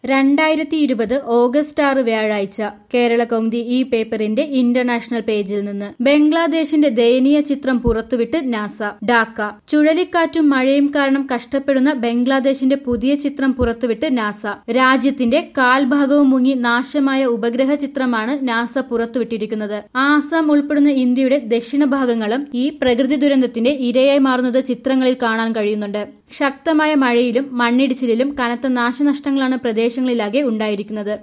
രണ്ടായിരത്തി ഇരുപത് ഓഗസ്റ്റ് ആറ് വ്യാഴാഴ്ച കേരള കൗമുദി ഈ പേപ്പറിന്റെ ഇന്റർനാഷണൽ പേജിൽ നിന്ന് ബംഗ്ലാദേശിന്റെ ദയനീയ ചിത്രം പുറത്തുവിട്ട് നാസ ഡാക്ക ചുഴലിക്കാറ്റും മഴയും കാരണം കഷ്ടപ്പെടുന്ന ബംഗ്ലാദേശിന്റെ പുതിയ ചിത്രം പുറത്തുവിട്ട് നാസ രാജ്യത്തിന്റെ കാൽഭാഗവും മുങ്ങി നാശമായ ഉപഗ്രഹ ചിത്രമാണ് നാസ പുറത്തുവിട്ടിരിക്കുന്നത് ആസാം ഉൾപ്പെടുന്ന ഇന്ത്യയുടെ ദക്ഷിണ ഭാഗങ്ങളും ഈ പ്രകൃതി ദുരന്തത്തിന്റെ ഇരയായി മാറുന്നത് ചിത്രങ്ങളിൽ കാണാൻ കഴിയുന്നുണ്ട് ശക്തമായ മഴയിലും മണ്ണിടിച്ചിലിലും കനത്ത നാശനഷ്ടങ്ങളാണ് പ്രദേശങ്ങളിലാകെ ഉണ്ടായിരിക്കുന്നത്